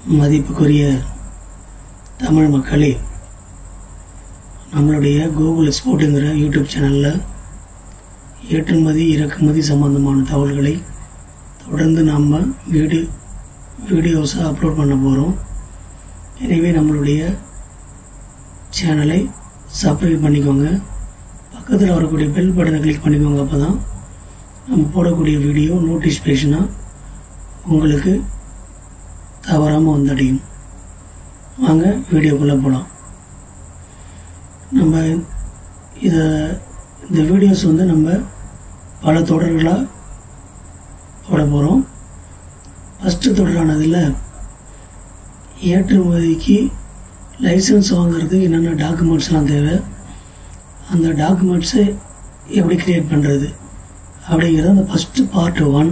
மதிப்புக்குரிய தமிழ் மக்களே நம்மளுடைய கூகுள் எக்ஸ்போர்ட்டுங்கிற யூடியூப் சேனலில் ஏற்றுமதி இறக்குமதி சம்பந்தமான தகவல்களை தொடர்ந்து நாம் வீடியோ வீடியோஸை அப்லோட் பண்ண போகிறோம் எனவே நம்மளுடைய சேனலை சப்ஸ்கிரைப் பண்ணிக்கோங்க பக்கத்தில் வரக்கூடிய பெல் பட்டனை கிளிக் பண்ணிக்கோங்க அப்போ தான் நம்ம போடக்கூடிய வீடியோ நோட்டிஃபிகேஷனாக உங்களுக்கு தவறாமல் வந்தடையும் வாங்க வீடியோக்குள்ளே போகலாம் நம்ம இதை இந்த வீடியோஸ் வந்து நம்ம பல தொடர்களாக போட போகிறோம் ஃபஸ்ட்டு தொடரானதில் ஏற்றுமதிக்கு லைசன்ஸ் வாங்குறதுக்கு என்னென்ன டாக்குமெண்ட்ஸ்லாம் தேவை அந்த டாக்குமெண்ட்ஸை எப்படி க்ரியேட் பண்ணுறது அப்படிங்கிறது அந்த ஃபஸ்ட்டு பார்ட் ஒன்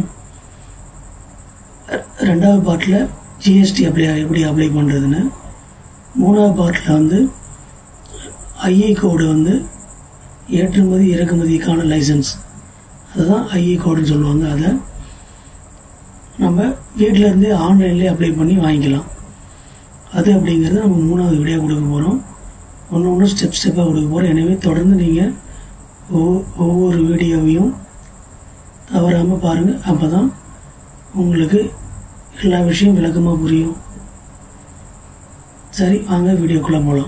ரெண்டாவது பார்ட்டில் ஜிஎஸ்டி அப்ளை எப்படி அப்ளை பண்ணுறதுன்னு மூணாவது பார்ட்டில் வந்து ஐஏ கோடு வந்து ஏற்றுமதி இறக்குமதிக்கான லைசன்ஸ் அதுதான் ஐஏ கோடுன்னு சொல்லுவாங்க அதை நம்ம வீட்டில் இருந்தே ஆன்லைன்லேயே அப்ளை பண்ணி வாங்கிக்கலாம் அது அப்படிங்கிறது நம்ம மூணாவது வீடியோ கொடுக்க போகிறோம் ஒன்று ஒன்று ஸ்டெப் ஸ்டெப்பாக கொடுக்க போகிறோம் எனவே தொடர்ந்து நீங்கள் ஒவ்வொரு வீடியோவையும் தவறாமல் பாருங்கள் அப்போ தான் உங்களுக்கு எல்லா விஷயம் விளக்கமாக புரியும் சரி வாங்க வீடியோக்குள்ளே போகலாம்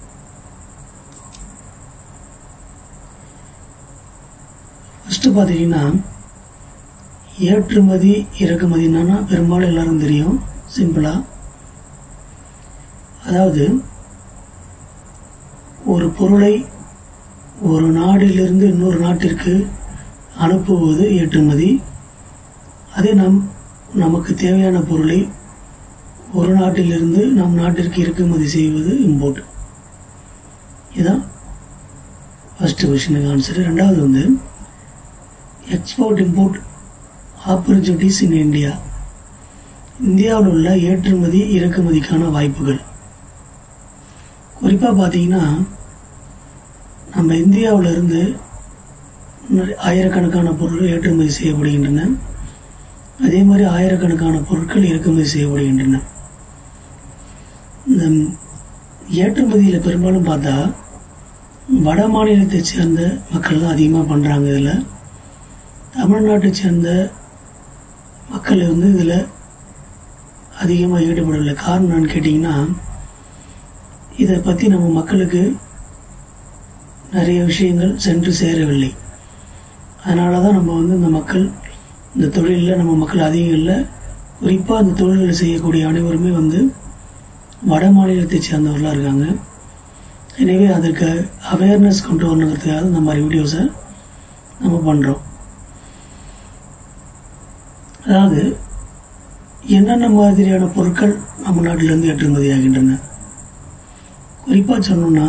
ஃபஸ்ட்டு பார்த்தீங்கன்னா ஏற்றுமதி இறக்குமதி என்னன்னா பெரும்பாலும் எல்லாரும் தெரியும் சிம்பிளாக அதாவது ஒரு பொருளை ஒரு நாட்டிலிருந்து இன்னொரு நாட்டிற்கு அனுப்புவது ஏற்றுமதி அதே நம் நமக்கு தேவையான பொருளை ஒரு நாட்டிலிருந்து நம் நாட்டிற்கு இறக்குமதி செய்வது இம்போர்ட் இதுதான் ஃபஸ்ட்டு கொஷனுக்கு ஆன்சர் ரெண்டாவது வந்து export import opportunities in India இந்தியாவில் உள்ள ஏற்றுமதி இறக்குமதிக்கான வாய்ப்புகள் குறிப்பாக பார்த்தீங்கன்னா நம்ம இந்தியாவிலிருந்து ஆயிரக்கணக்கான பொருட்கள் ஏற்றுமதி செய்யப்படுகின்றன அதே மாதிரி ஆயிரக்கணக்கான பொருட்கள் இறக்குமதி செய்யப்படுகின்றன இந்த ஏற்றுமதியில் பெரும்பாலும் பார்த்தா வட மாநிலத்தை சேர்ந்த மக்கள் தான் அதிகமாக பண்ணுறாங்க இதில் தமிழ்நாட்டை சேர்ந்த மக்கள் வந்து இதில் அதிகமாக ஈடுபடவில்லை காரணம் என்னன்னு கேட்டிங்கன்னா இதை பற்றி நம்ம மக்களுக்கு நிறைய விஷயங்கள் சென்று சேரவில்லை அதனால தான் நம்ம வந்து இந்த மக்கள் இந்த தொழிலில் நம்ம மக்கள் அதிகம் இல்லை குறிப்பாக அந்த தொழில்களை செய்யக்கூடிய அனைவருமே வந்து வட மாநிலத்தை சேர்ந்தவர்களாக இருக்காங்க எனவே அதற்கு அவேர்னஸ் கொண்டு வரணுங்கிறதுக்காக இந்த மாதிரி வீடியோஸை நம்ம பண்ணுறோம் அதாவது என்னென்ன மாதிரியான பொருட்கள் நம்ம நாட்டிலிருந்து ஏற்றுமதி ஆகின்றன குறிப்பாக சொன்னோம்னா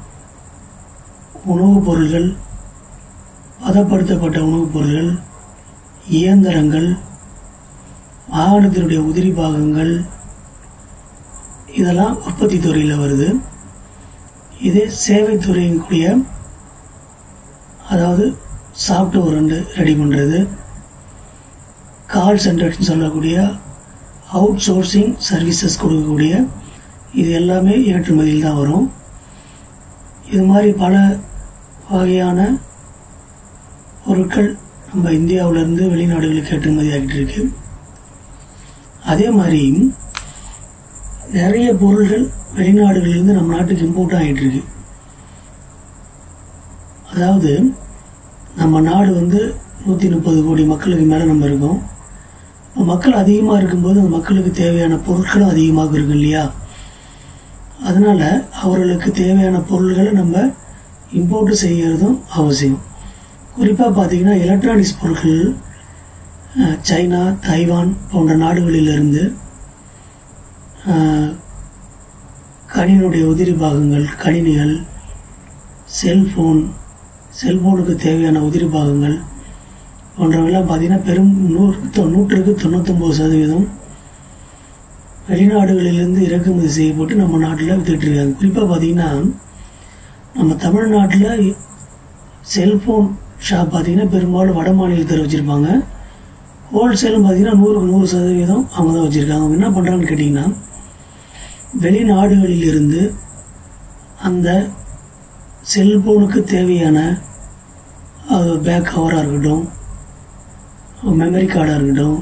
உணவுப் பொருள்கள் பதப்படுத்தப்பட்ட உணவுப் பொருள்கள் இயந்திரங்கள் வாகனத்தினுடைய உதிரி பாகங்கள் இதெல்லாம் உற்பத்தி துறையில் வருது இதே சேவை துறையின் கூடிய அதாவது சாஃப்ட்வேர் ரெண்டு ரெடி பண்ணுறது கால் சென்டர்ஸ்னு சொல்லக்கூடிய அவுட் சோர்சிங் சர்வீசஸ் கொடுக்கக்கூடிய இது எல்லாமே ஏற்றுமதியில் தான் வரும் இது மாதிரி பல வகையான பொருட்கள் நம்ம இந்தியாவிலேருந்து வெளிநாடுகளுக்கு ஏற்றுமதி ஆகிட்டு இருக்கு அதே மாதிரி நிறைய பொருள்கள் வெளிநாடுகளிலிருந்து நம்ம நாட்டுக்கு இம்போர்ட் ஆகிட்டு இருக்கு அதாவது நம்ம நாடு வந்து நூற்றி முப்பது கோடி மக்களுக்கு மேலே நம்ம இருக்கோம் மக்கள் அதிகமாக இருக்கும்போது அந்த மக்களுக்கு தேவையான பொருட்களும் அதிகமாக இருக்கு இல்லையா அதனால் அவர்களுக்கு தேவையான பொருள்களை நம்ம இம்போர்ட் செய்கிறதும் அவசியம் குறிப்பாக பார்த்தீங்கன்னா எலக்ட்ரானிக்ஸ் பொருட்கள் சைனா தைவான் போன்ற நாடுகளிலிருந்து கணினுடைய உதிரி பாகங்கள் கணினிகள் செல்ஃபோன் செல்ஃபோனுக்கு தேவையான உதிரி பாகங்கள் போன்றவெல்லாம் பார்த்தீங்கன்னா பெரும் நூறு நூற்றுக்கு தொண்ணூத்தொம்பது சதவீதம் வெளிநாடுகளிலிருந்து இறக்குமதி செய்யப்பட்டு நம்ம நாட்டில் வித்துட்டு இருக்காங்க குறிப்பாக பார்த்தீங்கன்னா நம்ம தமிழ்நாட்டில் செல்ஃபோன் ஷாப் பார்த்தீங்கன்னா பெரும்பாலும் வட மாநிலத்தில் வச்சுருப்பாங்க ஹோல்சேலும் பார்த்தீங்கன்னா நூறுக்கு நூறு சதவீதம் அவங்க தான் வச்சுருக்காங்க அவங்க என்ன பண்ணுறாங்கன்னு கேட்டிங்கன்னா வெளிநாடுகளில் இருந்து அந்த செல்போனுக்கு தேவையான பேக் கவராக இருக்கட்டும் மெமரி கார்டாக இருக்கட்டும்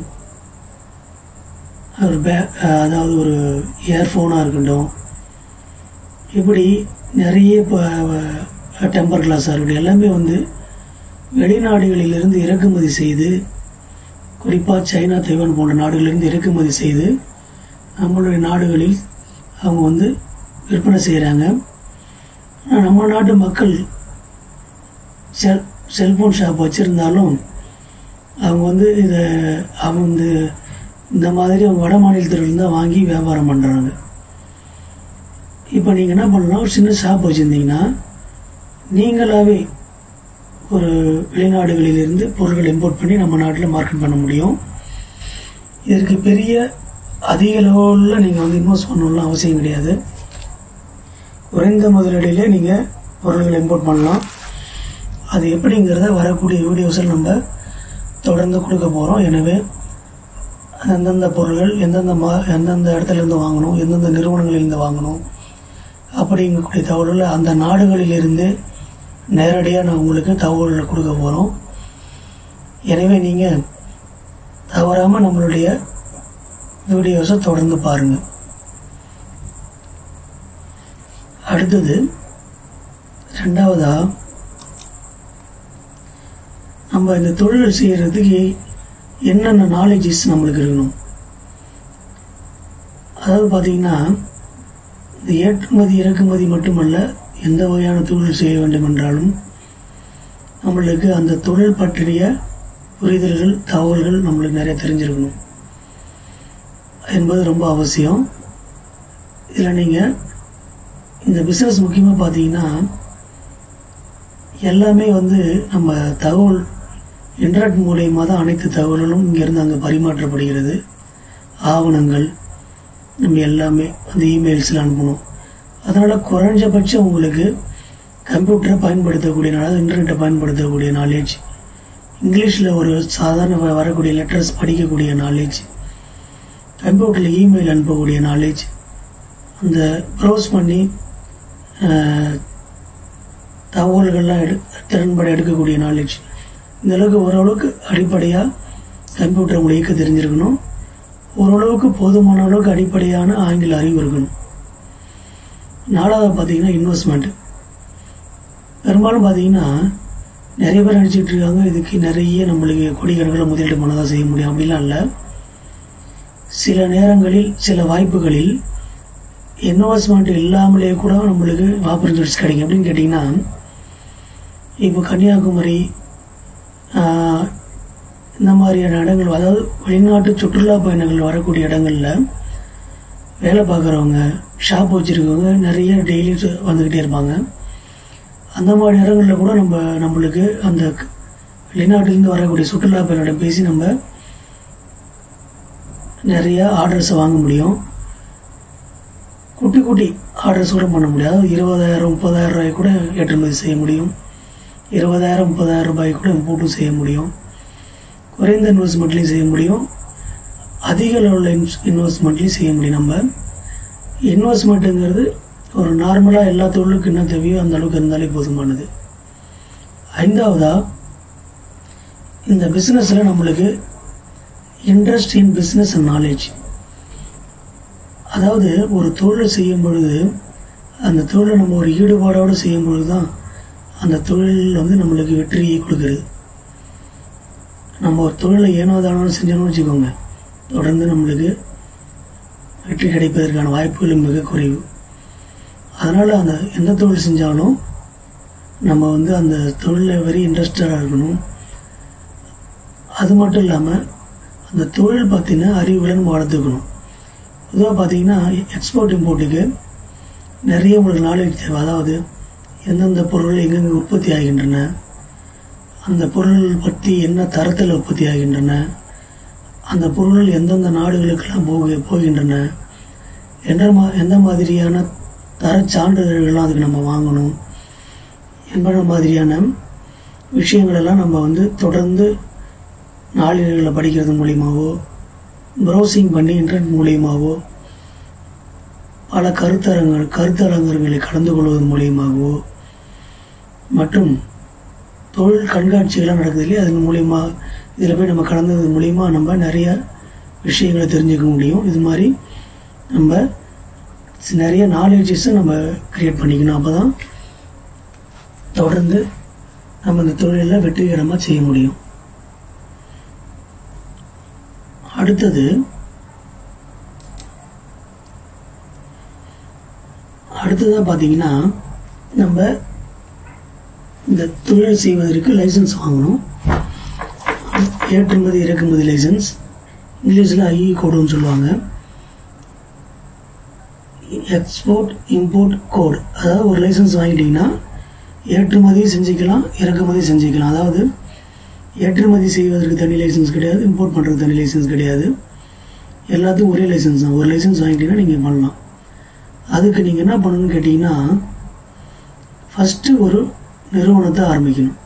ஒரு பே அதாவது ஒரு இயர்ஃபோனாக இருக்கட்டும் இப்படி நிறைய இப்போ டெம்பர் கிளாஸாக இருக்கட்டும் எல்லாமே வந்து வெளிநாடுகளிலிருந்து இறக்குமதி செய்து குறிப்பாக சைனா தைவான் போன்ற நாடுகளிலிருந்து இறக்குமதி செய்து நம்மளுடைய நாடுகளில் அவங்க வந்து விற்பனை செய்கிறாங்க ஆனால் நம்ம நாட்டு மக்கள் செல் செல்ஃபோன் ஷாப் வச்சுருந்தாலும் அவங்க வந்து இதை அவங்க வந்து இந்த மாதிரி அவங்க வட மாநிலத்திலிருந்து தான் வாங்கி வியாபாரம் பண்ணுறாங்க இப்போ நீங்கள் என்ன பண்ணலாம் ஒரு சின்ன ஷாப் வச்சுருந்தீங்கன்னா நீங்களாகவே ஒரு வெளிநாடுகளிலிருந்து பொருட்கள் இம்போர்ட் பண்ணி நம்ம நாட்டில் மார்க்கெட் பண்ண முடியும் இதற்கு பெரிய அதிக லெவலில் நீங்கள் வந்து இன்வெஸ்ட் பண்ணணும்லாம் அவசியம் கிடையாது குறைந்த முதலீடிலே நீங்கள் பொருட்களை இம்போர்ட் பண்ணலாம் அது எப்படிங்கிறத வரக்கூடிய வீடியோஸில் நம்ம தொடர்ந்து கொடுக்க போகிறோம் எனவே எந்தெந்த பொருள்கள் எந்தெந்த மா எந்தெந்த இடத்துலேருந்து வாங்கணும் எந்தெந்த நிறுவனங்களிலிருந்து வாங்கணும் அப்படிங்கக்கூடிய தகவல்கள் அந்த நாடுகளிலிருந்து நேரடியாக நான் உங்களுக்கு தகவல்களை கொடுக்க போகிறோம் எனவே நீங்கள் தவறாமல் நம்மளுடைய வீடியோஸை தொடர்ந்து பாருங்கள் அடுத்தது ரெண்டாவதா நம்ம இந்த தொழில் செய்கிறதுக்கு என்னென்ன நாலேஜஸ் நம்மளுக்கு இருக்கணும் அதாவது பார்த்தீங்கன்னா இந்த ஏற்றுமதி இறக்குமதி மட்டுமல்ல எந்த வகையான தொழில் செய்ய வேண்டும் என்றாலும் நம்மளுக்கு அந்த தொழில் பற்றிய புரிதல்கள் தகவல்கள் நம்மளுக்கு நிறைய தெரிஞ்சிருக்கணும் என்பது ரொம்ப அவசியம் இதில் நீங்கள் இந்த பிஸ்னஸ் முக்கியமாக பார்த்தீங்கன்னா எல்லாமே வந்து நம்ம தகவல் இன்டர்நெட் மூலயமா தான் அனைத்து தகவல்களும் இங்கேருந்து அங்கே பரிமாற்றப்படுகிறது ஆவணங்கள் நம்ம எல்லாமே அந்த இமெயில்ஸில் அனுப்பணும் அதனால் குறைஞ்சபட்சம் உங்களுக்கு கம்ப்யூட்டரை பயன்படுத்தக்கூடிய அதாவது இன்டர்நெட்டை பயன்படுத்தக்கூடிய நாலேஜ் இங்கிலீஷில் ஒரு சாதாரண வ- வரக்கூடிய லெட்டர்ஸ் படிக்கக்கூடிய நாலேஜ் கம்ப்யூட்டரில் இமெயில் அனுப்பக்கூடிய நாலேஜ் அந்த ப்ரௌஸ் பண்ணி அஹ், தகவல்கள்லாம் எடு திறன்பட எடுக்கக்கூடிய நாலேஜ் இந்த அளவுக்கு ஓரளவுக்கு அடிப்படையாக கம்ப்யூட்டர் உங்களை இயக்க தெரிஞ்சிருக்கணும் ஓரளவுக்கு போதுமான அளவுக்கு அடிப்படையான ஆங்கில அறிவு இருக்கணும் நாலாவது பார்த்தீங்கன்னா இன்வெஸ்ட்மெண்ட் பெரும்பாலும் பார்த்தீங்கன்னா நிறைய பேர் நினச்சிட்டு இருக்காங்க இதுக்கு நிறைய நம்மளுக்கு கோடிக்கணக்கில் முதலீடு பண்ணதான் செய்ய முடியும் அப்படிலாம் இல்லை சில நேரங்களில் சில வாய்ப்புகளில் இன்வெஸ்ட்மெண்ட் இல்லாமலே கூட நம்மளுக்கு ஆப்பர்ச்சுனிட்டிஸ் கிடைக்கும் அப்படின்னு கேட்டிங்கன்னா இப்போ கன்னியாகுமரி ஆஹ், இந்த மாதிரியான இடங்கள் அதாவது வெளிநாட்டு சுற்றுலா பயணிகள் வரக்கூடிய இடங்களில் வேலை பார்க்குறவங்க ஷாப் வச்சுருக்கவங்க நிறைய டெய்லி வந்துக்கிட்டே இருப்பாங்க அந்த மாதிரி இடங்களில் கூட நம்ம நம்மளுக்கு அந்த க- வெளிநாட்டிலேருந்து வரக்கூடிய சுற்றுலா பயணிகளிடம் பேசி நம்ம நிறைய ஆர்டர்ஸை வாங்க முடியும் குட்டி குட்டி ஆர்டர்ஸ் கூட பண்ண முடியாது இருபதாயிரம் முப்பதாயிரம் ரூபாய் கூட ஏற்றுமதி செய்ய முடியும் இருபதாயிரம் முப்பதாயிரம் ரூபாய் கூட இம்போர்ட்டும் செய்ய முடியும் குறைந்த இன்வெஸ்ட்மெண்ட்லையும் செய்ய முடியும் அதிக லெவலில் இன்ஸ் இன்வெஸ்ட்மெண்ட்லையும் செய்ய முடியும் நம்ம இன்வெஸ்ட்மெண்ட்டுங்கிறது ஒரு நார்மலாக எல்லா தொழிலுக்கும் என்ன தேவையோ அந்த அளவுக்கு இருந்தாலே போதுமானது ஐந்தாவதா இந்த பிஸ்னஸில் நம்மளுக்கு interest in business and knowledge அதாவது ஒரு தொழிலை செய்யும் பொழுது அந்த தொழிலை நம்ம ஒரு ஈடுபாடோடு செய்யும் பொழுது தான் அந்த தொழில் வந்து நம்மளுக்கு வெற்றியை கொடுக்குறது நம்ம ஒரு தொழிலை ஏனோ தானோ செஞ்சோம்னு வச்சுக்கோங்க தொடர்ந்து நம்மளுக்கு வெற்றி கிடைப்பதற்கான வாய்ப்புகள் மிக குறைவு அதனால் அந்த எந்த தொழில் செஞ்சாலும் நம்ம வந்து அந்த தொழிலில் வெரி இன்ட்ரெஸ்டடாக இருக்கணும் அது மட்டும் இல்லாமல் அந்த தொழில் பற்றின அறிவுகளை நம்ம வளர்த்துக்கணும் பொதுவாக பார்த்தீங்கன்னா எக்ஸ்போர்ட் இம்போர்ட்டுக்கு நிறைய உங்களுக்கு நாலேஜ் தேவை அதாவது எந்தெந்த பொருள் எங்கெங்கே உற்பத்தி ஆகின்றன அந்த பொருள் பற்றி என்ன தரத்தில் உற்பத்தி ஆகின்றன அந்த பொருள்கள் எந்தெந்த நாடுகளுக்கெல்லாம் போக போகின்றன எந்த மா எந்த மாதிரியான தரச் சான்றிதழ்கள்லாம் அதுக்கு நம்ம வாங்கணும் என்பன மாதிரியான விஷயங்களெல்லாம் நம்ம வந்து தொடர்ந்து நாளிதழ்களை படிக்கிறது மூலியமாவோ ப்ரௌசிங் பண்ணி இன்டர்நெட் மூலியமாவோ பல கருத்தரங்கள் கருத்தரங்கர்களை கலந்து கொள்வதன் மூலியமாகவோ மற்றும் தொழில் கண்காட்சிகள்லாம் நடக்குது இல்லையா அதன் மூலியமா இதில் போய் நம்ம கலந்தது மூலியமா நம்ம நிறைய விஷயங்களை தெரிஞ்சுக்க முடியும் இது மாதிரி நம்ம ஸ் நிறைய நாலேஜஸை நம்ம க்ரியேட் பண்ணிக்கணும் அப்போ தான் தொடர்ந்து நம்ம இந்த தொழிலில் வெற்றிகரமாக செய்ய முடியும் அடுத்தது அடுத்ததாக பார்த்தீங்கன்னா நம்ம இந்த தொழில் செய்வதற்கு லைசன்ஸ் வாங்கணும் ஏற்றுமதி இறக்குமதி லைசன்ஸ் இங்கிலீஷில் ஐஇ கோடுன்னு சொல்லுவாங்க எக்ஸ்போர்ட் இம்போர்ட் கோட் அதாவது ஒரு லைசன்ஸ் வாங்கிட்டீங்கன்னா ஏற்றுமதி செஞ்சுக்கலாம் இறக்குமதி செஞ்சுக்கலாம் அதாவது ஏற்றுமதி செய்வதற்கு தனி லைசன்ஸ் கிடையாது இம்போர்ட் பண்ணுறதுக்கு தனி லைசன்ஸ் கிடையாது எல்லாத்துக்கும் ஒரே லைசன்ஸ் தான் ஒரு லைசன்ஸ் வாங்கிட்டீங்கன்னா நீங்கள் பண்ணலாம் அதுக்கு நீங்கள் என்ன பண்ணணும்னு கேட்டிங்கன்னா ஃபஸ்ட்டு ஒரு நிறுவனத்தை ஆரம்பிக்கணும்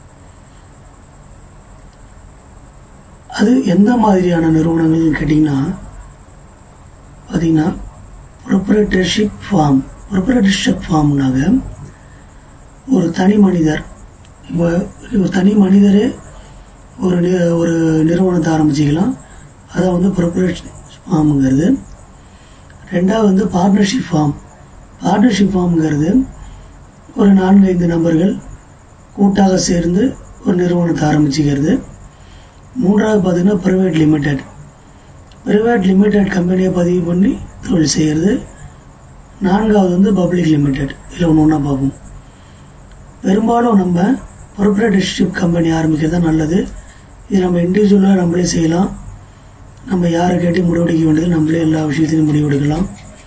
அது எந்த மாதிரியான நிறுவனங்கள்னு கேட்டிங்கன்னா பார்த்தீங்கன்னா ப்ரொப்ரேட்டர்ஷிப் ஃபார்ம் ப்ரொப்ரேட்டர்ஷிப் ஃபார்ம்னாங்க ஒரு தனி மனிதர் இப்போ ஒரு தனி மனிதரே ஒரு நி- ஒரு நிறுவனத்தை ஆரம்பிச்சிக்கலாம் அதான் வந்து ப்ரொப்ரேட் ஃபார்முங்கிறது ரெண்டாவது வந்து பார்ட்னர்ஷிப் ஃபார்ம் பார்ட்னர்ஷிப் ஃபார்முங்கிறது ஒரு நான்கு ஐந்து நபர்கள் கூட்டாக சேர்ந்து ஒரு நிறுவனத்தை ஆரம்பிச்சுக்கிறது மூன்றாவது பார்த்தீங்கன்னா ப்ரைவேட் லிமிடெட் ப்ரைவேட் லிமிடெட் கம்பெனியை பதிவு பண்ணி தொழில் செய்கிறது நான்காவது வந்து பப்ளிக் லிமிடெட் இதில் ஒன்று ஒன்றா பார்ப்போம் பெரும்பாலும் நம்ம ப்ரொப்ரேட்டர்ஷிப் கம்பெனி ஆரம்பிக்கிறது தான் நல்லது இது நம்ம இண்டிவிஜுவலாக நம்மளே செய்யலாம் நம்ம யாரை கேட்டு முடிவெடுக்க வேண்டியது நம்மளே எல்லா விஷயத்தையும் முடிவெடுக்கலாம்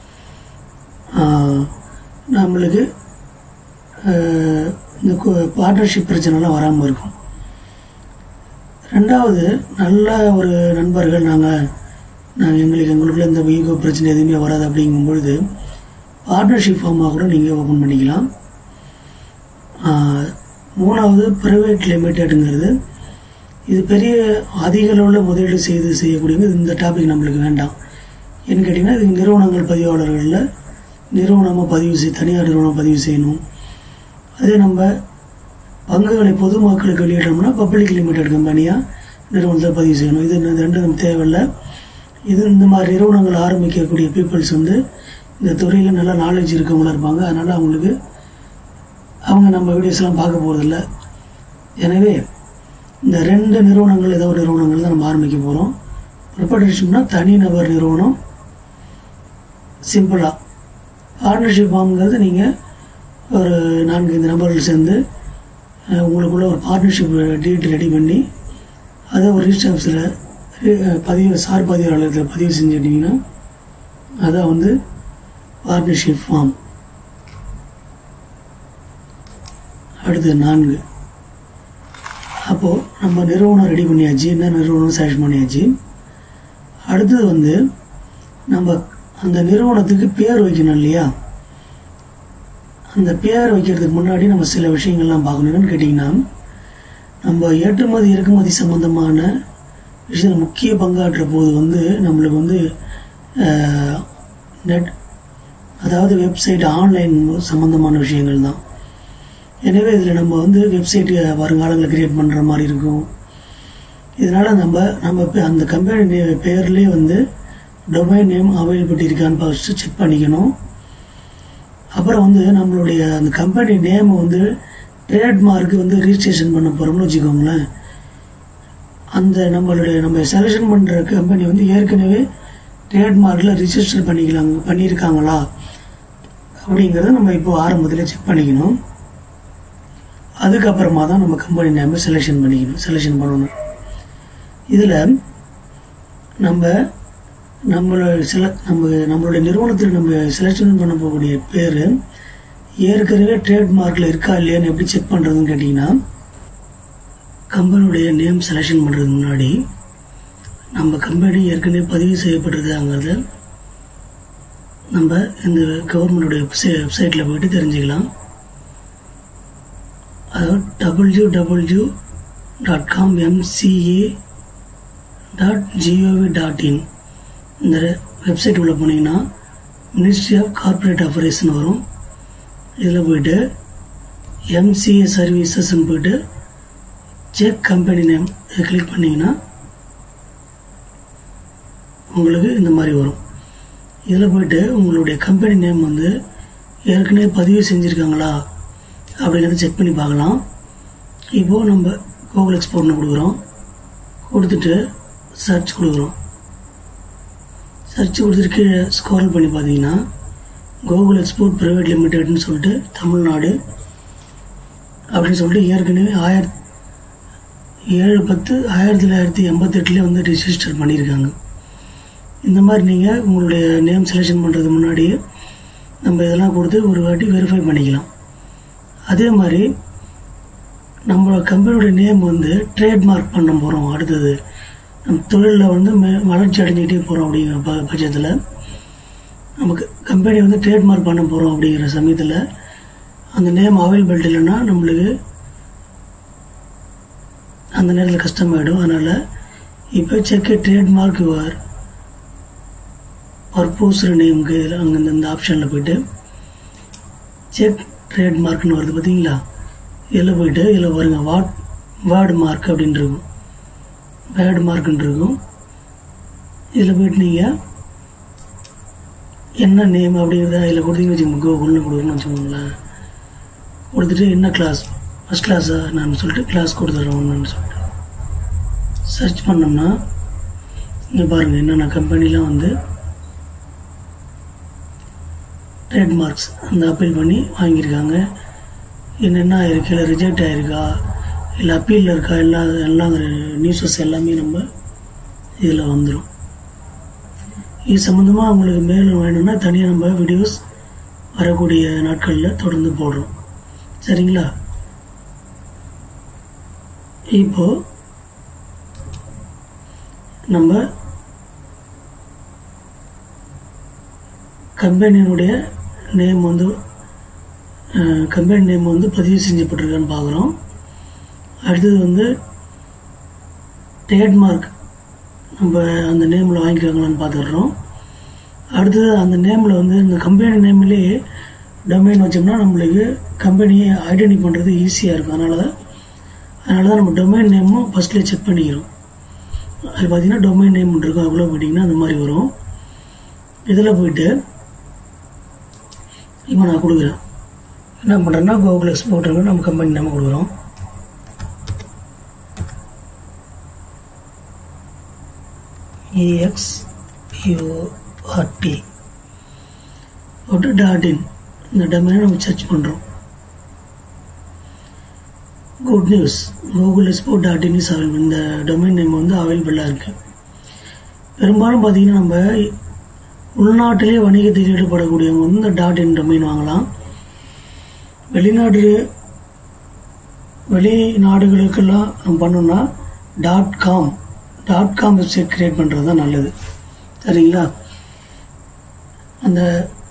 ஆஹ், நம்மளுக்கு ஆஹ், இந்த பார்ட்னர்ஷிப் பிரச்சனைலாம் வராமல் இருக்கும் ரெண்டாவது நல்ல ஒரு நண்பர்கள் நாங்கள் நாங்கள் எங்களுக்கு எங்களுக்குள்ள இந்த ஈகோ பிரச்சனை எதுவுமே வராது அப்படிங்கும் பொழுது பார்ட்னர்ஷிப் ஃபார்மாக கூட நீங்கள் ஓப்பன் பண்ணிக்கலாம் ஆஹ், மூணாவது ப்ரைவேட் லிமிடெட்டுங்கிறது இது பெரிய அதிக அளவில் முதலீடு செய்து செய்யக்கூடியது இந்த டாபிக் நம்மளுக்கு வேண்டாம் ஏன்னு கேட்டிங்கன்னா இது நிறுவனங்கள் பதிவாளர்களில் நிறுவனமாக பதிவு செய் தனியார் நிறுவனம் பதிவு செய்யணும் அதே நம்ம பங்குகளை பொதுமக்களுக்கு வெளியிட்டோம்னா பப்ளிக் லிமிடெட் கம்பெனியாக நிறுவனத்தை பதிவு செய்யணும் இது இந்த ரெண்டு நமக்கு தேவையில்லை இது இந்த மாதிரி நிறுவனங்கள் ஆரம்பிக்கக்கூடிய பீப்புள்ஸ் வந்து இந்த துறையில் நல்லா நாலேஜ் இருக்கவங்களா இருப்பாங்க அதனால் அவங்களுக்கு அவங்க நம்ம வீடியோஸ்லாம் பார்க்க போகிறதில்ல எனவே இந்த ரெண்டு நிறுவனங்கள் ஏதோ ஒரு நிறுவனங்கள் தான் நம்ம ஆரம்பிக்க போகிறோம் ப்ரிப்பரேஷன்னா தனிநபர் நிறுவனம் சிம்பிளாக பார்ட்னர்ஷிப் ஃபார்ம்ங்கிறது நீங்கள் ஒரு நான்கு ஐந்து நபர்கள் சேர்ந்து அஹ், உங்களுக்குள்ள ஒரு பார்ட்னர்ஷிப் டீட் ரெடி பண்ணி அதை ஒரு ரிஜிஸ்டர் ஆஃபீஸில் பதிவு சார் பதிவாளர்கள் பதிவு செஞ்சுட்டிங்கன்னா அதான் வந்து பார்ட்னர்ஷிப் ஃபார்ம் அடுத்து நான்கு அப்போது நம்ம நிறுவனம் ரெடி பண்ணியாச்சு என்ன நிறுவனம் செலக்ட் பண்ணியாச்சு அடுத்தது வந்து நம்ம அந்த நிறுவனத்துக்கு பேர் வைக்கணும் இல்லையா அந்த பேர் வைக்கிறதுக்கு முன்னாடி நம்ம சில விஷயங்கள்லாம் பார்க்கணும் என்னன்னு கேட்டிங்கன்னா நம்ம ஏற்றுமதி இறக்குமதி சம்பந்தமான விஷயத்தில் முக்கிய பங்காற்ற போது வந்து நம்மளுக்கு வந்து நெட் அதாவது வெப்சைட் ஆன்லைன் சம்பந்தமான விஷயங்கள் தான் எனவே இதில் நம்ம வந்து வெப்சைட் வருங்காலங்களில் கிரியேட் பண்ணுற மாதிரி இருக்கும் இதனால் நம்ம நம்ம இப்ப அந்த கம்பெனி நே பேர்லேயே வந்து டொமைன் நேம் அவைலபிலிட்டி இருக்கான்னு ஃபஸ்ட்டு செக் பண்ணிக்கணும் அப்புறம் வந்து நம்மளுடைய அந்த கம்பெனி நேம் வந்து ட்ரேட்மார்க்கு வந்து ரிஜிஸ்ட்ரேஷன் பண்ண போகிறோம்னு வச்சுக்கோங்களேன் அந்த நம்மளுடைய நம்ம செலெக்ஷன் பண்ணுற கம்பெனி வந்து ஏற்கனவே ட்ரேட்மார்க்கில் ரிஜிஸ்டர் பண்ணிக்கலாங்க பண்ணியிருக்காங்களா அப்படிங்கிறத நம்ம இப்போ ஆரம்பத்தில் செக் பண்ணிக்கணும் அதுக்கப்புறமா தான் நம்ம கம்பெனி நேமை செலெக்ஷன் பண்ணிக்கணும் செலெக்ஷன் பண்ணணும் இதில் நம்ம நம்மளோட சில நம்ம நம்மளுடைய நிறுவனத்தில் நம்ம செலெக்ஷன் பண்ண போகக்கூடிய பேர் ஏற்கனவே ட்ரேட்மார்க்கில் இருக்கா இல்லையான்னு எப்படி செக் பண்ணுறதுன்னு கேட்டிங்கன்னா கம்பெனியுடைய நேம் செலெக்ஷன் பண்ணுறதுக்கு முன்னாடி நம்ம கம்பெனி ஏற்கனவே பதிவு செய்யப்பட்டிருக்காங்கிறத நம்ம இந்த கவர்மெண்டுடைய வெப்சைட்டில் போயிட்டு தெரிஞ்சுக்கலாம் அதாவது W W dot com MCA dot gov dot in இந்த வெப்சைட் உள்ள போனீங்கன்னா மினிஸ்ட்ரி ஆஃப் கார்ப்பரேட் அஃபேர்ஸ்னு வரும் இதில் போயிட்டு எம்சிஏ சர்வீசஸ்ன்னு போயிட்டு செக் கம்பெனி நேம் இதை கிளிக் பண்ணிங்கன்னா உங்களுக்கு இந்த மாதிரி வரும் இதில் போயிட்டு உங்களுடைய கம்பெனி நேம் வந்து ஏற்கனவே பதிவு செஞ்சுருக்காங்களா அப்படிங்கிறத செக் பண்ணி பார்க்கலாம் இப்போது நம்ம கூகுள் எக்ஸ்போர்ட்னு கொடுக்குறோம் கொடுத்துட்டு சர்ச் கொடுக்குறோம் சர்ச் கொடுத்துட்டு கீழே ஸ்க்ரோல் பண்ணி பார்த்தீங்கன்னா கூகுள் எக்ஸ்போர்ட் ப்ரைவேட் லிமிடெட்னு சொல்லிட்டு தமிழ்நாடு அப்படின்னு சொல்லிட்டு ஏற்கனவே ஆயிரத்தி ஏழு பத்து ஆயிரத்தி தொள்ளாயிரத்தி எண்பத்தெட்டுலேயே வந்து ரிஜிஸ்டர் பண்ணியிருக்காங்க இந்த மாதிரி நீங்கள் உங்களுடைய நேம் செலெக்ஷன் பண்ணுறது முன்னாடியே நம்ம இதெல்லாம் கொடுத்து ஒரு வாட்டி வெரிஃபை பண்ணிக்கலாம் அதே மாதிரி நம்ம கம்பெனியோட நேம் வந்து ட்ரேட்மார்க் பண்ண போகிறோம் அடுத்தது நம்ம தொழிலில் வந்து மே வளர்ச்சி அடைஞ்சிக்கிட்டே போகிறோம் அப்படிங்கிற ப பட்சத்தில் நமக்கு கம்பெனி வந்து ட்ரேட்மார்க் பண்ண போகிறோம் அப்படிங்கிற சமயத்தில் அந்த நேம் அவைலபிலிட்டி இல்லைன்னா நம்மளுக்கு அந்த நேரத்தில் கஷ்டமாயிடும் அதனால் இப்போ செக் ட்ரேட்மார்க் யுவர் பர்போஸ் நேமுக்கு இதில் அங்கே இந்த ஆப்ஷனில் போயிட்டு செக் ட்ரேட்மார்க்னு வருது பார்த்தீங்களா இதில் போயிட்டு இதில் பாருங்க வாட் வேர்டு மார்க் அப்படின்னு இருக்கும் வேர்டு மார்க்குன்னு இருக்கும் இதில் போயிட்டு நீங்கள் என்ன நேம் அப்படிங்கிறத இதில் கொடுத்தீங்கன்னு வச்சுக்கோங்க கூகுள்னு கொடுக்கணும்னு வச்சுக்கோங்களேன் கொடுத்துட்டு என்ன கிளாஸ் ஃபஸ்ட் கிளாஸா நான் சொல்லிட்டு கிளாஸ் கொடுத்துட்றோம்னு சொல்லிட்டு சர்ச் பண்ணோம்னா இங்கே பாருங்கள் என்னென்ன கம்பெனிலாம் வந்து ட்ரேட்மார்க்ஸ் அந்த அப்பீல் பண்ணி வாங்கியிருக்காங்க என்னென்ன ஆயிருக்கு இல்லை ரிஜெக்ட் ஆகிருக்கா இல்லை அப்பீலில் இருக்கா எல்லா எல்லாம் நியூஸஸ் எல்லாமே நம்ம இதில் வந்துடும் இது சம்மந்தமாக உங்களுக்கு மேலும் வேணும்னா தனியாக நம்ம வீடியோஸ் வரக்கூடிய நாட்களில் தொடர்ந்து போடுறோம் சரிங்களா இப்போ நம்ம கம்பெனியினுடைய நேம் வந்து கம்பெனி நேம் வந்து பதிவு செஞ்சப்பட்டிருக்கான்னு பார்க்குறோம் அடுத்தது வந்து ட்ரேட்மார்க் நம்ம அந்த நேமில் வாங்கிக்கிறாங்களான்னு பார்த்துடுறோம் அடுத்தது அந்த நேமில் வந்து இந்த கம்பெனி நேம்லேயே டொமைன் வச்சோம்னா நம்மளுக்கு கம்பெனியை ஐடென்டி பண்ணுறது ஈஸியாக இருக்கும் அதனால தான் அதனால தான் நம்ம டொமைன் நேமும் ஃபஸ்ட்லேயே செக் பண்ணிக்கிறோம் அது பார்த்தீங்கன்னா டொமைன் நேம் இருக்கும் அவ்வளோ போயிட்டிங்கன்னா அந்த மாதிரி வரும் இதில் போயிட்டு இப்போ நான் கொடுக்குறேன் என்ன பண்ணுறேன்னா கூகுள் எக்ஸ்போர்ட்டுங்க நம்ம கம்பெனி நேம் கொடுக்குறோம் இஎக்ஸ்யூஆர்டி போட்டு டாட் இன் இந்த டொமைனை நம்ம சர்ச் பண்ணுறோம் good news Google export dot in is available இந்த டொமைன் நேம் வந்து அவைலபிளாக இருக்குது பெரும்பாலும் பார்த்தீங்கன்னா நம்ம உள்நாட்டிலே வணிகத்தில் ஈடுபடக்கூடியவங்க வந்து இந்த டாட் இன் டொமைன் வாங்கலாம் வெளிநாடு வெளிநாடுகளுக்கெல்லாம் நம்ம பண்ணோம்னா dot com dot com website create பண்ணுறது தான் நல்லது சரிங்களா அந்த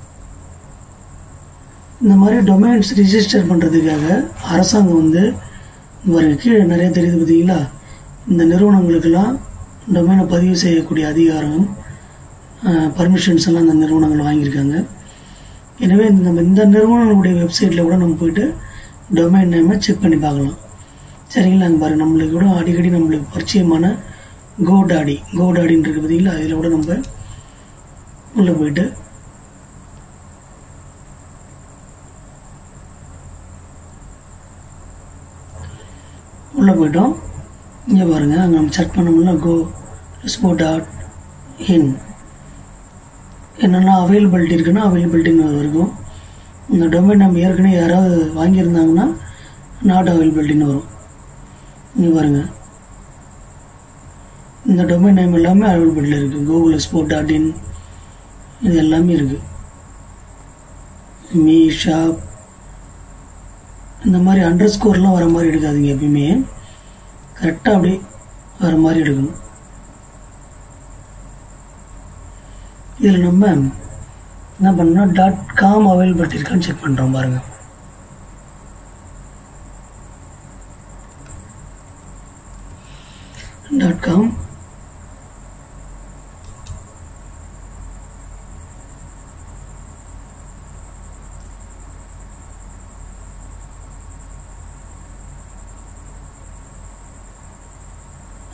இந்த மாதிரி டொமைன்ஸ் ரிஜிஸ்டர் பண்ணுறதுக்காக அரசாங்கம் வந்து பாருங்க கீழே நிறைய தெரியுது பார்த்தீங்களா இந்த நிறுவனங்களுக்கெல்லாம் டொமைனை பதிவு செய்யக்கூடிய அதிகாரம் பர்மிஷன்ஸ் எல்லாம் இந்த நிறுவனங்கள் வாங்கியிருக்காங்க எனவே இந்த நம்ம இந்த நிறுவனங்களுடைய வெப்சைட்டில் கூட நம்ம போயிட்டு டொமைன் நேமை செக் பண்ணி பார்க்கலாம் சரிங்களா அங்கே பாருங்க நம்மளுக்கு கூட அடிக்கடி நம்மளுக்கு பரிச்சயமான கோடாடி கோடாடின்னு இருக்கு பார்த்தீங்களா அதில் கூட நம்ம உள்ளே போயிட்டு உள்ளே போயிட்டோம் இங்கே பாருங்கள் அங்கே நம்ம செக் பண்ணோம்னா கோ ஸ்போ டாட் இன் என்னெல்லாம் அவைலபிலிட்டி இருக்குன்னா அவைலபிலிட்டின்னு இருக்கும் இந்த டொமைன் நம்ம ஏற்கனவே யாராவது வாங்கியிருந்தாங்கன்னா நாட் அவைலபிலிட்டின்னு வரும் இங்கே பாருங்கள் இந்த டொமைன் நேம் எல்லாமே அவைலபிலிட்டியில் இருக்குது கூகுள் ஸ்போர்ட் டாட் இன் இது எல்லாமே இருக்குது மீ ஷாப் இந்த மாதிரி அண்டர் ஸ்கோர்லாம் வர மாதிரி எடுக்காதீங்க எப்பயுமே கரெக்டாக அப்படியே வர மாதிரி எடுக்கணும் இதில் நம்ம என்ன பண்ணோம் டாட் காம் அவைலபிலிட்டி இருக்கான்னு செக் பண்ணுறோம் பாருங்கள் டாட் காம்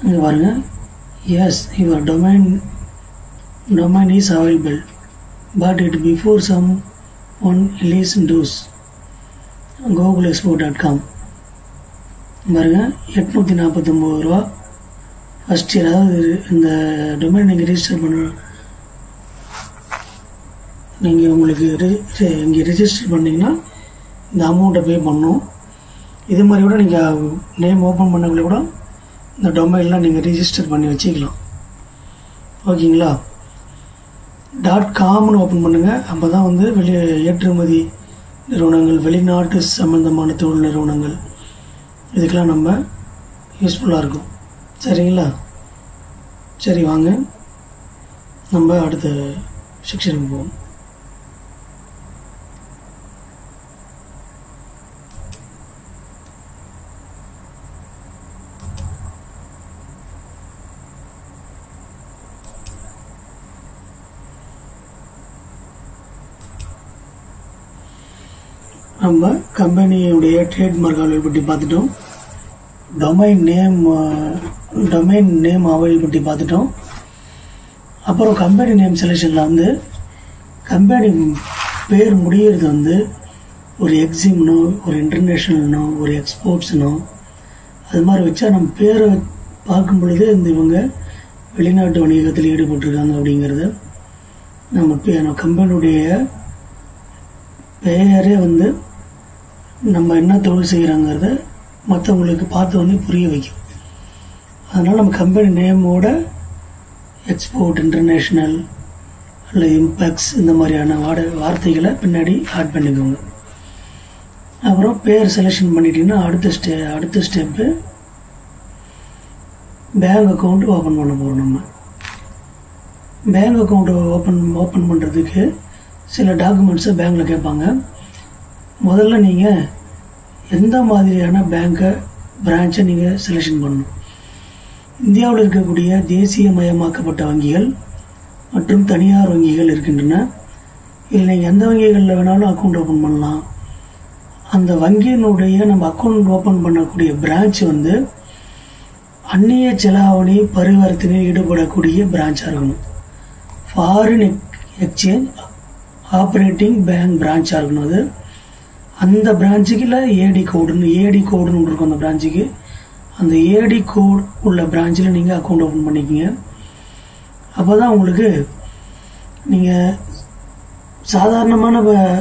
இங்கே பாருங்க yes your domain domain is available but it before someone release does Google expo dot com பாருங்க எட்நூற்றி நாற்பத்தொம்போது ரூபா ஃபஸ்ட் இயர் அதாவது இந்த டொமைன் நீங்கள் ரிஜிஸ்டர் பண்ண நீங்கள் உங்களுக்கு இங்கே ரிஜிஸ்டர் பண்ணிங்கன்னா இந்த அமௌண்ட்டை பே பண்ணணும் இது மாதிரி கூட நீங்கள் நேம் ஓப்பன் பண்ணக்குள்ளே கூட இந்த டொமைன்லாம் நீங்கள் ரிஜிஸ்டர் பண்ணி வச்சுக்கலாம் ஓகேங்களா டாட் காம்னு ஓப்பன் பண்ணுங்கள் அப்போ தான் வந்து வெளி ஏற்றுமதி நிறுவனங்கள் வெளிநாட்டு சம்மந்தமான தொழில் நிறுவனங்கள் இதுக்கெல்லாம் நம்ம யூஸ்ஃபுல்லாக இருக்கும் சரிங்களா சரி வாங்க நம்ம அடுத்த செக்ஷனுக்கு போவோம் நம்ம கம்பெனியுடைய ட்ரேட்மார்க் அவைலபிலிட்டி பார்த்துட்டோம் domain name domain name availability பார்த்துட்டோம் அப்புறம் கம்பெனி நேம் செலெக்ஷனில் வந்து கம்பெனி பேர் முடியறது வந்து ஒரு எக்ஸிம்னோ ஒரு இன்டர்நேஷ்னல்னோ ஒரு எக்ஸ்போர்ட்ஸ்னோ அது மாதிரி வச்சா நம்ம பேரை பார்க்கும் பொழுது இந்த இவங்க வெளிநாட்டு வணிகத்தில் ஈடுபட்டிருக்காங்க அப்படிங்கிறத நம்ம பே நம்ம கம்பெனியுடைய பெயரே வந்து நம்ம என்ன தொழில் செய்கிறாங்கிறத மற்றவங்களுக்கு பார்த்து வந்து புரிய வைக்கும் அதனால் நம்ம கம்பெனி நேமோட எக்ஸ்போர்ட் இன்டர்நேஷ்னல் அல்லது இம்பேக்ட்ஸ் இந்த மாதிரியான வாட வார்த்தைகளை பின்னாடி ஆட் பண்ணிக்கோங்க அப்புறம் பேர் செலெக்ஷன் பண்ணிட்டீங்கன்னா அடுத்த ஸ்டே அடுத்த ஸ்டெப்பு பேங்க் அக்கௌண்ட் ஓப்பன் பண்ண போகிறோம் நம்ம பேங்க் அக்கௌண்ட் ஓப்பன் ஓப்பன் பண்ணுறதுக்கு சில டாக்குமெண்ட்ஸை பேங்க்கில் கேட்பாங்க முதல்ல நீங்கள் எந்த மாதிரியான பேங்க்கை பிரான்ச்சை நீங்கள் செலெக்ஷன் பண்ணணும் இந்தியாவில் இருக்கக்கூடிய தேசியமயமாக்கப்பட்ட வங்கிகள் மற்றும் தனியார் வங்கிகள் இருக்கின்றன இதில் நீங்கள் எந்த வங்கிகளில் வேணாலும் அக்கௌண்ட் ஓப்பன் பண்ணலாம் அந்த வங்கியினுடைய நம்ம அக்கௌண்ட் ஓப்பன் பண்ணக்கூடிய பிரான்ச் வந்து அந்நிய செலாவணி பரிவர்த்தனையில் ஈடுபடக்கூடிய பிரான்ச்சாக இருக்கணும் ஃபாரின் எக்ஸ்சேஞ்ச் ஆப்ரேட்டிங் பேங்க் பிரான்ச்சாக இருக்கணும் அது அந்த பிரான்ச்சுக்குள்ள ஏடி கோடுன்னு ஏடி கோடுன்னு ஒன்று இருக்கும் அந்த பிரான்ச்சுக்கு அந்த ஏடி கோட் உள்ள பிரான்ச்சில் நீங்கள் அக்கௌண்ட் ஓப்பன் பண்ணிக்கிங்க அப்போ தான் உங்களுக்கு நீங்கள் சாதாரணமான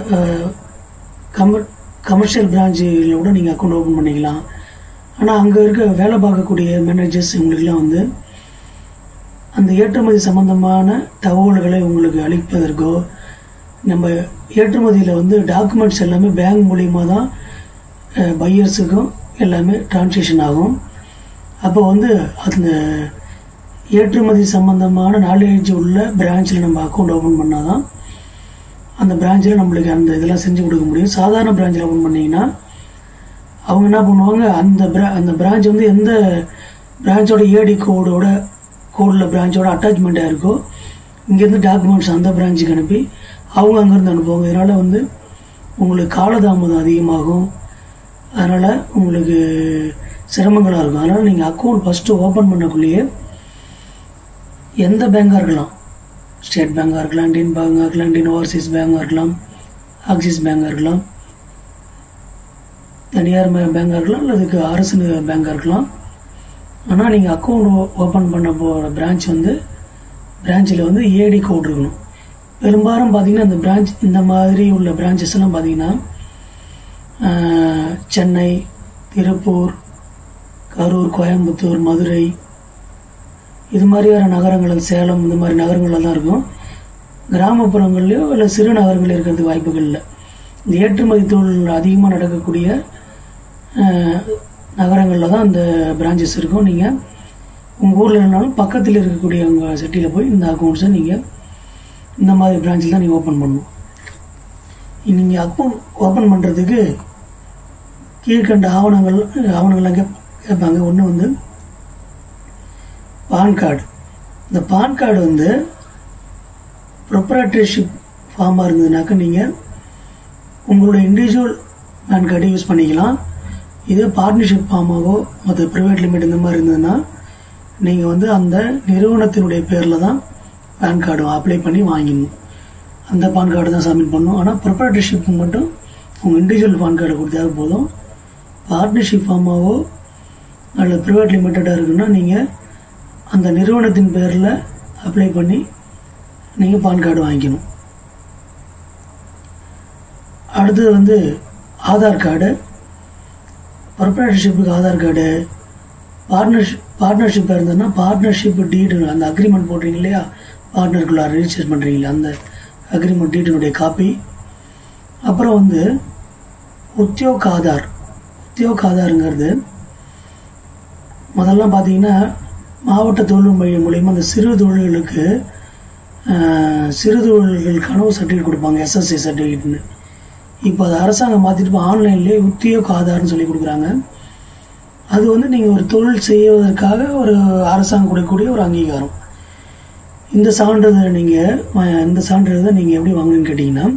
கம கமர்ஷியல் பிரான்ச்சில் கூட நீங்கள் அக்கௌண்ட் ஓப்பன் பண்ணிக்கலாம் ஆனால் அங்கே இருக்க வேலை பார்க்கக்கூடிய மேனேஜர்ஸ் இவங்களுக்கெல்லாம் வந்து அந்த ஏற்றுமதி சம்பந்தமான தகவல்களை உங்களுக்கு அளிப்பதற்கோ நம்ம ஏற்றுமதியில் வந்து டாக்குமெண்ட்ஸ் எல்லாமே பேங்க் மூலியமா தான் பையர்ஸுக்கும் எல்லாமே டிரான்சேக்ஷன் ஆகும் அப்போ வந்து அந்த ஏற்றுமதி சம்பந்தமான நாலேஜ் உள்ள பிரான்ச்சில் நம்ம அக்கௌண்ட் ஓப்பன் பண்ணால் தான் அந்த பிரான்ச்சில் நம்மளுக்கு அந்த இதெல்லாம் செஞ்சு கொடுக்க முடியும் சாதாரண பிரான்ச்சில் ஓப்பன் பண்ணிங்கன்னா அவங்க என்ன பண்ணுவாங்க அந்த பிரா அந்த பிரான்ச் வந்து எந்த பிரான்ச்சோட ஏடி கோடோட கோடில் பிரான்ச்சோட அட்டாச்மெண்ட்டாக இருக்கோ இங்கேருந்து டாக்குமெண்ட்ஸ் அந்த பிரான்ச்சுக்கு அனுப்பி அவங்க அங்கேருந்து அனுப்புவாங்க இதனால் வந்து உங்களுக்கு காலதாமதம் அதிகமாகும் அதனால் உங்களுக்கு சிரமங்களாக இருக்கும் அதனால் நீங்கள் அக்கௌண்ட் ஃபஸ்ட்டு ஓப்பன் பண்ணக்குள்ளேயே எந்த பேங்காக இருக்கலாம் ஸ்டேட் பேங்காக இருக்கலாம் இந்தியன் பேங்காக இருக்கலாம் இந்தியன் ஓவர்சீஸ் பேங்காக இருக்கலாம் ஆக்சிஸ் பேங்காக இருக்கலாம் தனியார் பேங்காக இருக்கலாம் அல்லது அரசு பேங்காக இருக்கலாம் ஆனால் நீங்கள் அக்கௌண்ட் ஓப்பன் பண்ண போகிற பிரான்ச் வந்து பிரான்ச்சில் வந்து ஏடி கோட் இருக்கணும் பெரும்பாலும் பார்த்தீங்கன்னா இந்த பிரான்ச் இந்த மாதிரி உள்ள பிரான்ச்சஸ் எல்லாம் பார்த்தீங்கன்னா சென்னை திருப்பூர் கரூர் கோயம்புத்தூர் மதுரை இது மாதிரியான நகரங்கள் சேலம் இந்த மாதிரி நகரங்களில் தான் இருக்கும் கிராமப்புறங்கள்லையோ இல்லை சிறு நகரங்கள் இருக்கிறதுக்கு வாய்ப்புகள் இல்லை இந்த ஏற்றுமதி தொழில் அதிகமாக நடக்கக்கூடிய நகரங்களில் தான் இந்த பிரான்ச்சஸ் இருக்கும் நீங்கள் உங்கள் ஊரில் இருந்தாலும் பக்கத்தில் இருக்கக்கூடிய உங்கள் சிட்டியில் போய் இந்த அக்கௌண்ட்ஸை நீங்கள் இந்த மாதிரி பிரான்ச்சில் தான் நீங்கள் ஓப்பன் பண்ணணும் நீங்கள் அக்கௌண்ட் ஓப்பன் பண்ணுறதுக்கு கீழ்கண்ட ஆவணங்கள் ஆவணங்கள்லாம் கேப் கேட்பாங்க ஒன்று வந்து பான் கார்டு இந்த பான் கார்டு வந்து ப்ரொப்ரேட்டரிஷிப் ஃபார்மாக இருந்ததுனாக்கா நீங்கள் உங்களோட இண்டிவிஜுவல் பேன் கார்டை யூஸ் பண்ணிக்கலாம் இதே பார்ட்னர்ஷிப் ஃபார்மாவோ மற்ற ப்ரைவேட் லிமிட் இந்த மாதிரி இருந்ததுன்னா நீங்கள் வந்து அந்த நிறுவனத்தினுடைய பேரில் தான் பேன் கார்டு அப்ளை பண்ணி வாங்கிடணும் அந்த பான் கார்டு தான் சப்மிட் பண்ணணும் ஆனால் ப்ரொப்ரேட்டர்ஷிப் மட்டும் உங்கள் இண்டிவிஜுவல் பான் கார்டு கொடுத்தாவே போதும் பார்ட்னர்ஷிப் ஃபார்மாவோ அல்லது ப்ரைவேட் லிமிட்டடாக இருக்குன்னா நீங்கள் அந்த நிறுவனத்தின் பேரில் அப்ளை பண்ணி நீங்கள் பான் கார்டு வாங்கிக்கணும் அடுத்தது வந்து ஆதார் கார்டு ப்ரொப்ரேட்டர்ஷிப்புக்கு ஆதார் கார்டு பார்ட்னர்ஷிப் பார்ட்னர்ஷிப்பாக இருந்ததுன்னா பார்ட்னர்ஷிப் டீடு அந்த அக்ரிமெண்ட் போடுறீங்க இல்லையா பார்ட்னருக்குள்ள ரிஜிஸ்டர் பண்ணுறீங்களா அந்த அக்ரிமெண்ட் டீட்டினுடைய காப்பி அப்புறம் வந்து உத்தியோக் ஆதார் உத்தியோக் ஆதாருங்கிறது முதல்ல பார்த்தீங்கன்னா மாவட்ட தொழில் மையம் மூலியமாக அந்த சிறு தொழில்களுக்கு ஆஹ், சிறு தொழில்களுக்கான ஒரு சர்டிஃபிகேட் கொடுப்பாங்க எஸ்எஸ்சி சர்டிஃபிகேட்னு இப்போ அது அரசாங்கம் மாற்றிட்டு இப்போ ஆன்லைன்லேயே உத்தியோக ஆதார்னு சொல்லி கொடுக்குறாங்க அது வந்து நீங்கள் ஒரு தொழில் செய்வதற்காக ஒரு அரசாங்கம் கொடுக்கக்கூடிய ஒரு அங்கீகாரம் இந்த சான்றிதழ் நீங்கள் இந்த சான்றிதழை நீங்கள் எப்படி வாங்கணும்னு கேட்டிங்கன்னா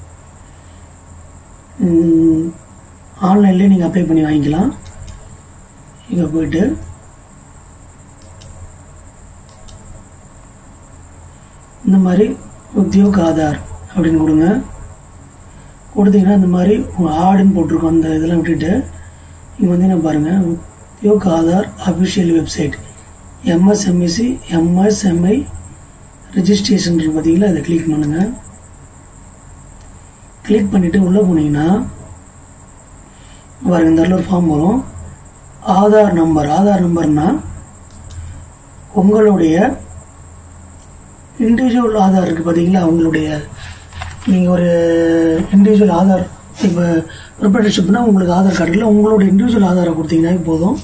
ஆன்லைன்லேயே நீங்கள் அப்ளை பண்ணி வாங்கிக்கலாம் இங்கே போயிட்டு இந்த மாதிரி உத்தியோக் ஆதார் அப்படின்னு கொடுங்க கொடுத்தீங்கன்னா இந்த மாதிரி ஆடுன்னு போட்டிருக்கோம் அந்த இதெல்லாம் விட்டுட்டு இங்கே வந்தீங்கன்னா பாருங்கள் Udyog Aadhaar official website MSMEC MSMI registration பார்த்தீங்களா அதை கிளிக் பண்ணுங்கள் கிளிக் பண்ணிவிட்டு உள்ளே போனீங்கன்னா பாருங்க இந்த இடத்துல ஒரு ஃபார்ம் வரும் ஆதார் நம்பர் ஆதார் நம்பர்னா உங்களுடைய இண்டிவிஜுவல் ஆதார் இருக்குது பார்த்தீங்களா உங்களுடைய நீங்கள் ஒரு இண்டிவிஜுவல் ஆதார் இப்போ ப்ரிப்பரேஷிப்னா உங்களுக்கு ஆதார் கார்டு இல்லை உங்களோட இண்டிவிஜுவல் ஆதாரை கொடுத்தீங்கன்னா போதும்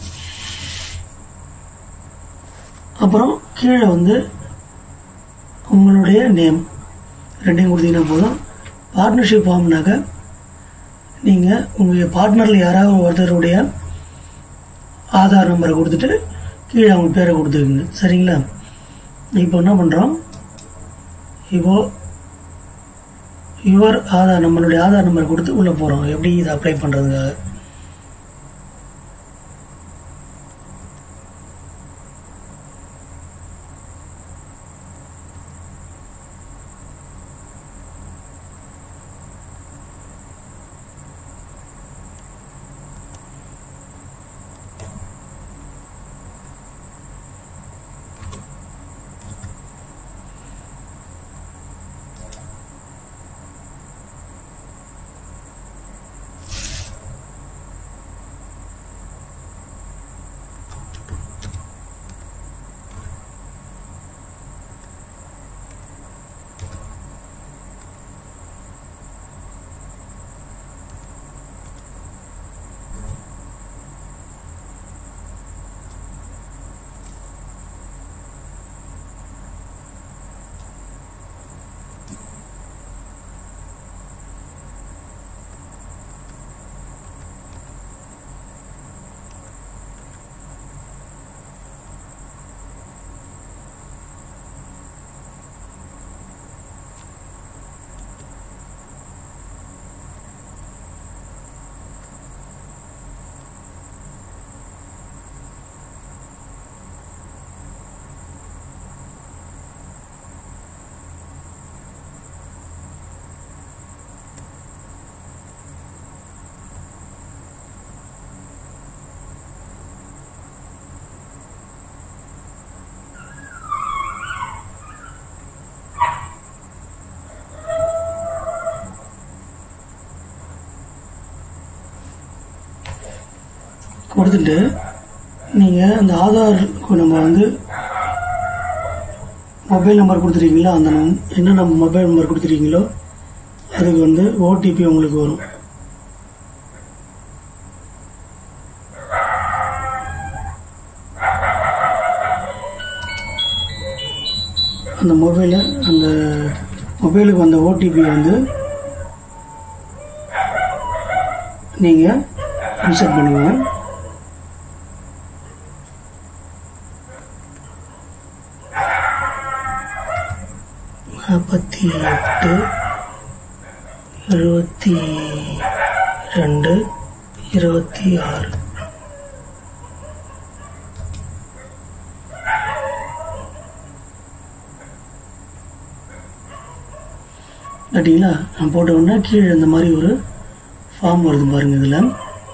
அப்புறம் கீழே வந்து உங்களுடைய நேம் ரெண்டையும் கொடுத்தீங்கன்னா போதும் பார்ட்னர்ஷிப் ஃபார்ம்னாக்க நீங்கள் உங்கள் பார்ட்னரில் யாராவது ஒருத்தருடைய ஆதார் நம்பரை கொடுத்துட்டு கீழே அவங்க பேரை கொடுத்துருக்குங்க சரிங்களா இப்போ என்ன பண்ணுறோம் இப்போ யுவர் ஆதார் நம்மளுடைய ஆதார் நம்பர் கொடுத்து உள்ளே போகிறோம் எப்படி இதை அப்ளை பண்ணுறதுக்காக கொடுத்துட்டு நீங்கள் அந்த ஆதாருக்கு நம்ம வந்து மொபைல் நம்பர் கொடுத்துருக்கீங்களா அந்த நம் என்ன நம்ம மொபைல் நம்பர் கொடுத்துருக்கீங்களோ அதுக்கு வந்து ஓடிபி உங்களுக்கு வரும் அந்த மொபைலை அந்த மொபைலுக்கு வந்த ஓடிபி வந்து நீங்கள் இன்சர்ட் பண்ணுங்க நாற்பத்தி எட்டு எழுபத்தி ரெண்டு இருபத்தி ஆறு பார்த்தீங்களா நான் போட்ட உடனே கீழே இந்த மாதிரி ஒரு ஃபார்ம் வருது பாருங்க இதில்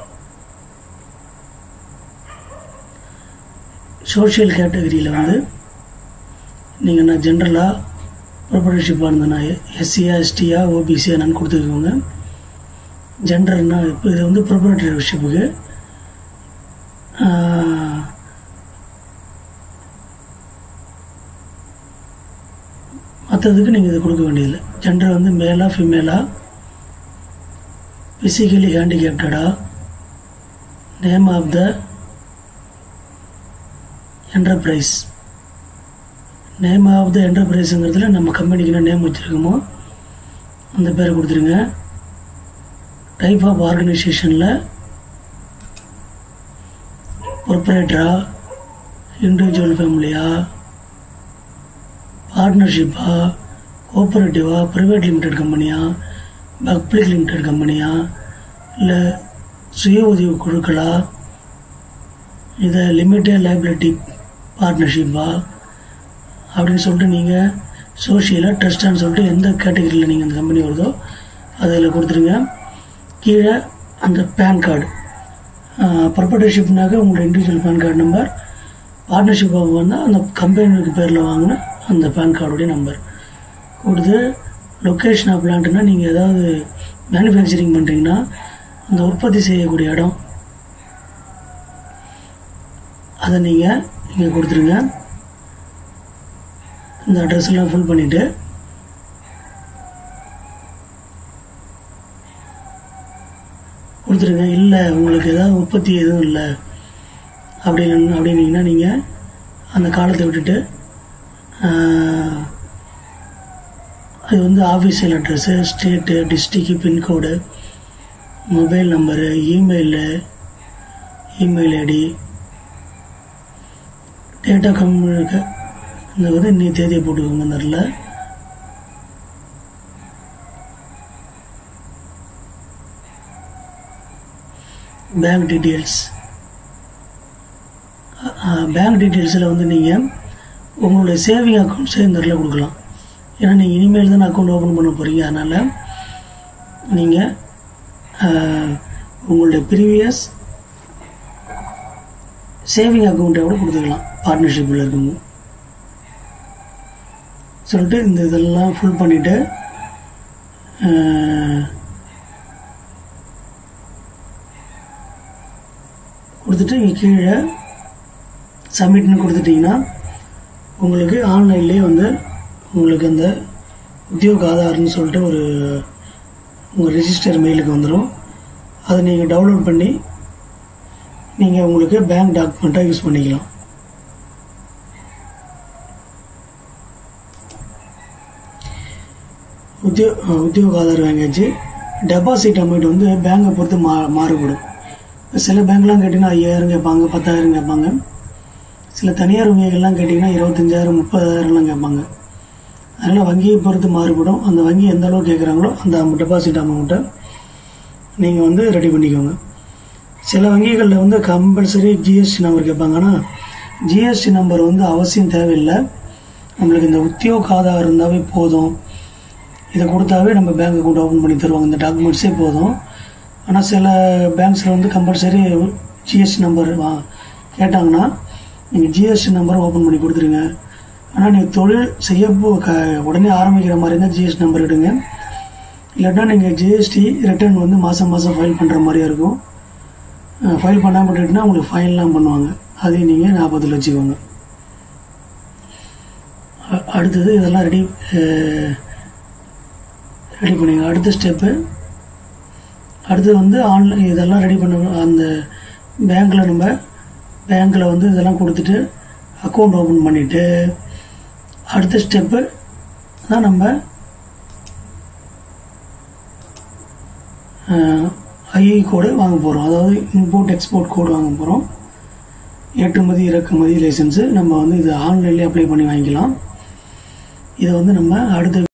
சோஷியல் கேட்டகரியில் வந்து நீங்கள் நான் ஜென்ரலாக ப்ரொபரேட்டர்ஷிப்பாக இருந்தேன்னா எஸ்சியா எஸ்டியா ஓபிசியா என்னன்னு கொடுத்துருக்கோங்க ஜென்ரல்னா இப்போ இது வந்து ப்ரொபரேட்டர்ஷிப்புக்கு மற்றதுக்கு நீங்கள் இது கொடுக்க வேண்டியதில்லை ஜெண்டர் வந்து மேலா ஃபீமேலா ஃபிசிக்கலி ஹேண்டிகேப்டடா name of the enterprise name of the என்டர்பிரைஸுங்கிறதுல நம்ம கம்பெனிக்கு என்ன நேம் வச்சுருக்கோமோ அந்த பேரை கொடுத்துருங்க டைப் ஆஃப் ஆர்கனைசேஷனில் ப்ரொப்ரேட்டரா இண்டிவிஜுவல் ஃபேமிலியா பார்ட்னர்ஷிப்பா கோஆப்ரேட்டிவா ப்ரைவேட் லிமிடெட் கம்பெனியா பப்ளிக் லிமிடெட் கம்பெனியா இல்லை சுய உதவி குழுக்களா இதை லிமிட்டட் லைபிலிட்டி பார்ட்னர்ஷிப்பா அப்படின்னு சொல்லிட்டு நீங்கள் சோஷியலாக ட்ரஸ்டான்னு சொல்லிட்டு எந்த கேட்டகரியில் நீங்கள் அந்த கம்பெனி வருதோ அதில் கொடுத்துருங்க கீழே அந்த பேன் கார்டு ப்ரொப்பர்டர்ஷிப்னாக்க உங்களோட individual PAN card number partnership வந்தால் அந்த கம்பெனிக்கு பேரில் வாங்கின அந்த பேன் கார்டுடைய நம்பர் கொடுத்து லொக்கேஷன் ஆஃப் பிளான்ட்னா நீங்கள் ஏதாவது மேனுஃபேக்சரிங் பண்ணுறீங்கன்னா அந்த உற்பத்தி செய்யக்கூடிய இடம் அதை நீங்கள் இங்கே கொடுத்துருங்க இந்த அட்ரஸ் எல்லாம் ஃபில் பண்ணிவிட்டு கொடுத்துருங்க இல்லை உங்களுக்கு ஏதாவது உற்பத்தி எதுவும் இல்லை அப்படின்னு அப்படின்னீங்கன்னா நீங்கள் அந்த காலத்தை விட்டுட்டு அது வந்து official address state district pincode mobile number email email ID data கம்யூனிக்க இந்த வந்து நீ தேதியை போட்டுக்கோங்க இந்த இடத்துல பேங்க் டீட்டெயில்ஸ் பேங்க் டீட்டெயில்ஸில் வந்து நீங்கள் உங்களுடைய சேவிங் அக்கௌண்ட்ஸே இந்த இடத்துல கொடுக்கலாம் ஏன்னா நீங்கள் இனிமேல் தான் அக்கௌண்ட் ஓப்பன் பண்ண போகிறீங்க அதனால் நீங்கள் உங்களுடைய ப்ரீவியஸ் சேவிங் அக்கௌண்ட்டை கூட கொடுத்துக்கலாம் பார்ட்னர்ஷிப்பில் இருக்கவங்க சொல்லிட்டு இந்த இதெல்லாம் ஃபுல் பண்ணிவிட்டு கொடுத்துட்டு இங்கே கீழே சப்மிட்னு கொடுத்துட்டிங்கன்னா உங்களுக்கு ஆன்லைன்லேயே வந்து உங்களுக்கு அந்த உத்தியோக ஆதார்னு சொல்லிட்டு ஒரு உங்கள் ரெஜிஸ்டர் மெயிலுக்கு வந்துடும் அதை நீங்கள் டவுன்லோட் பண்ணி நீங்கள் உங்களுக்கு பேங்க் டாக்குமெண்ட்டாக யூஸ் பண்ணிக்கலாம் உத்தியோ உத்தியோக ஆதார் வாங்கியாச்சு டெபாசிட் அமௌண்ட் வந்து பேங்கை பொறுத்து மா மாறுபடும் சில பேங்க்லாம் கேட்டிங்கன்னா ஐயாயிரம் கேட்பாங்க பத்தாயிரம் கேட்பாங்க சில தனியார் வங்கிகள்லாம் கேட்டிங்கன்னா இருபத்தஞ்சாயிரம் முப்பதாயிரம்லாம் கேட்பாங்க அதனால் வங்கியை பொறுத்து மாறுபடும் அந்த வங்கி எந்த அளவு கேட்குறாங்களோ அந்த டெபாசிட் அமௌண்ட்டை நீங்கள் வந்து ரெடி பண்ணிக்கோங்க சில வங்கிகளில் வந்து கம்பல்சரி ஜிஎஸ்டி நம்பர் கேட்பாங்க ஆனால் ஜிஎஸ்டி நம்பர் வந்து அவசியம் தேவையில்லை நம்மளுக்கு இந்த உத்தியோக ஆதாரம் இருந்தாவே போதும் இதை கொடுத்தாவே நம்ம பேங்க் அக்கௌண்ட் ஓப்பன் பண்ணி தருவாங்க இந்த டாக்குமெண்ட்ஸே போதும் ஆனால் சில பேங்க்ஸில் வந்து கம்பல்சரி ஜிஎஸ்டி நம்பர் வா கேட்டாங்கன்னா நீங்கள் ஜிஎஸ்டி நம்பர் ஓப்பன் பண்ணி கொடுத்துருங்க ஆனால் நீங்கள் தொழில் செய்ய போ- க உடனே ஆரம்பிக்கிற மாதிரி இருந்தால் ஜிஎஸ்டி நம்பர் எடுங்க இல்லாட்டா நீங்கள் ஜிஎஸ்டி ரிட்டர்ன் வந்து மாதம் மாதம் ஃபைல் பண்ணுற மாதிரியா இருக்கும் ஃபைல் பண்ணாமல் விட்டுட்டுனா உங்களுக்கு ஃபைன்லாம் பண்ணுவாங்க அதையும் நீங்கள் ஞாபகத்தில் வச்சுக்கோங்க அ- அடுத்தது இதெல்லாம் ரெடி ரெடி பண்ணிங்க அடுத்த ஸ்டெப்பு அடுத்து வந்து ஆன்லைன் இதெல்லாம் ரெடி பண்ண அந்த பேங்க்கில் நம்ம பேங்க்கில் வந்து இதெல்லாம் கொடுத்துட்டு அக்கௌண்ட் ஓப்பன் பண்ணிவிட்டு அடுத்த ஸ்டெப்பு தான் நம்ம ஐஐ கோடு வாங்க போகிறோம் அதாவது இம்போர்ட் எக்ஸ்போர்ட் கோடு வாங்க போகிறோம் ஏற்றுமதி இறக்குமதி லைசன்ஸு நம்ம வந்து இது ஆன்லைன்லேயே அப்ளை பண்ணி வாங்கிக்கலாம் இதை வந்து நம்ம அடுத்த